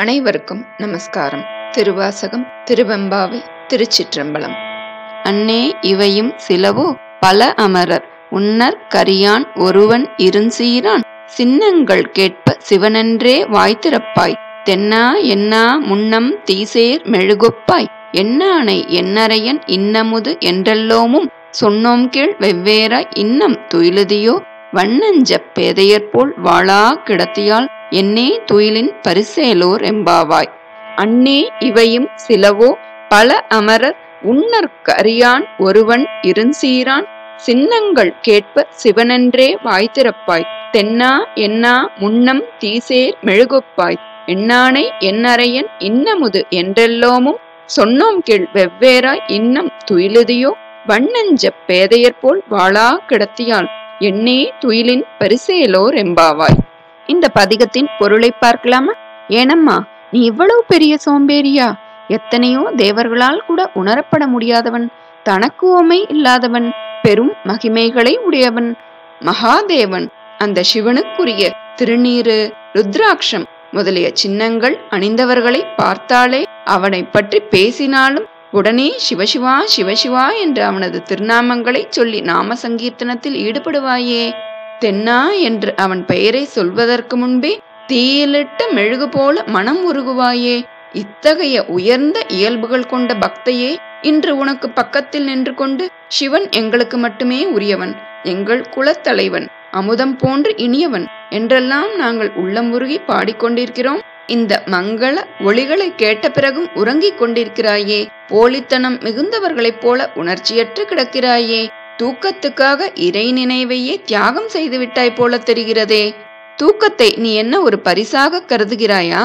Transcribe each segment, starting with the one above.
அனைவருக்கும் நமஸ்காரம் திருவாசகம் திருவெம்பாவை திருச்சிற்றம்பலம் அன்னே இவையும் சிலவோ பல அமரர் உன்னர் கரியான் ஒருவன் இருஞ்சீரான் சின்னங்கள் கேட்ப சிவனென்றே வாய்த்திறப்பாய் தென்னா என்னா முன்னம் தீசேர் மெழுகொப்பாய் என்னானை என்னரையன் இன்னமுது என்றெல்லோமும் சொன்னோம் கீழ் வெவ்வேறாய் இன்னம் துயிலுதியோ வண்ணஞ்சப் பேதையர்போல் வாளா கிடத்தியால் என்னே துயிலின் பரிசேலோர் எம்பாவாய் அன்னே இவையும் சிலவோ பல அமரர் உன்னற்கு அறியான் ஒருவன் இருஞ்சீரான் சின்னங்கள் கேட்ப சிவனென்றே வாய்த்திறப்பாய் தென்னா என்னா முன்னம் தீசேர் மெழுகொப்பாய் எண்ணானை என்னரையன் இன்னமுது என்றெல்லோமும் சொன்னோம் கீழ் வெவ்வேறாய் இன்னம் துயிலுதியோ வண்ணஞ்சப் பேதையர்போல் வாளா கிடத்தியால் எண்ணே துயிலின் பரிசேலோர் எம்பாவாய் இந்த பதிகத்தின் பொருளை பார்க்கலாமா ஏனம்மா நீ இவ்வளவு பெரிய சோம்பேறியா எத்தனையோ தேவர்களால் கூட உணரப்பட முடியாதவன் தனக்கு ஓமை இல்லாதவன் பெரும் மகிமைகளை உடையவன் மகாதேவன் அந்த சிவனுக்குரிய திருநீரு ருத்ராட்சம் முதலிய சின்னங்கள் அணிந்தவர்களை பார்த்தாலே அவனை பற்றி பேசினாலும் உடனே சிவசிவா சிவசிவா என்று அவனது திருநாமங்களை சொல்லி நாம சங்கீர்த்தனத்தில் ஈடுபடுவாயே தென்னா என்று அவன் பெயரை சொல்வதற்கு முன்பே தீயிலிட்ட மெழுகு போல மனம் உருகுவாயே இத்தகைய உயர்ந்த இயல்புகள் கொண்ட பக்தையே இன்று உனக்கு பக்கத்தில் நின்று கொண்டு சிவன் எங்களுக்கு மட்டுமே உரியவன் எங்கள் குலத்தலைவன் அமுதம் போன்று இனியவன் என்றெல்லாம் நாங்கள் உள்ளம் உருகி பாடிக்கொண்டிருக்கிறோம் இந்த மங்கள ஒளிகளை கேட்ட பிறகும் உறங்கிக் கொண்டிருக்கிறாயே போலித்தனம் மிகுந்தவர்களைப் போல உணர்ச்சியற்று கிடக்கிறாயே தூக்கத்துக்காக இறை நினைவையே தியாகம் செய்து விட்டாய் போல தெரிகிறதே தூக்கத்தை நீ என்ன ஒரு பரிசாக கருதுகிறாயா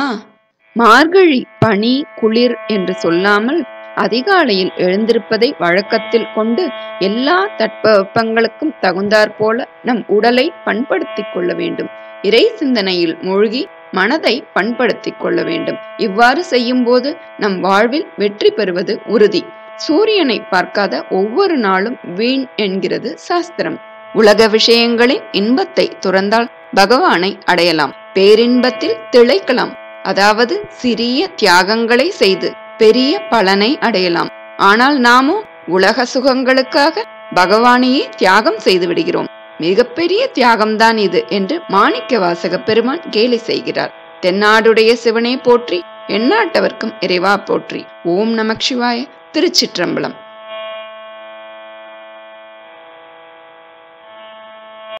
மார்கழி பனி குளிர் என்று சொல்லாமல் அதிகாலையில் எழுந்திருப்பதை வழக்கத்தில் கொண்டு எல்லா தட்பவெப்பங்களுக்கும் தகுந்தாற்போல நம் உடலை பண்படுத்திக் கொள்ள வேண்டும் இறை சிந்தனையில் மூழ்கி மனதை பண்படுத்திக் கொள்ள வேண்டும் இவ்வாறு செய்யும்போது நம் வாழ்வில் வெற்றி பெறுவது உறுதி சூரியனை பார்க்காத ஒவ்வொரு நாளும் வீண் என்கிறது சாஸ்திரம் உலக விஷயங்களின் இன்பத்தை துறந்தால் பகவானை அடையலாம் பேரின்பத்தில் திளைக்கலாம் அதாவது சிறிய தியாகங்களை செய்து பெரிய பலனை அடையலாம் ஆனால் நாமோ உலக சுகங்களுக்காக பகவானையே தியாகம் செய்து விடுகிறோம் மிகப்பெரிய தியாகம்தான் இது என்று மாணிக்க வாசக பெருமான் கேலி செய்கிறார் தென்னாடுடைய சிவனே போற்றி எந்நாட்டவர்க்கும் இறைவா போற்றி ஓம் நமக் சிவாய திருச்சிற்றம்பலம்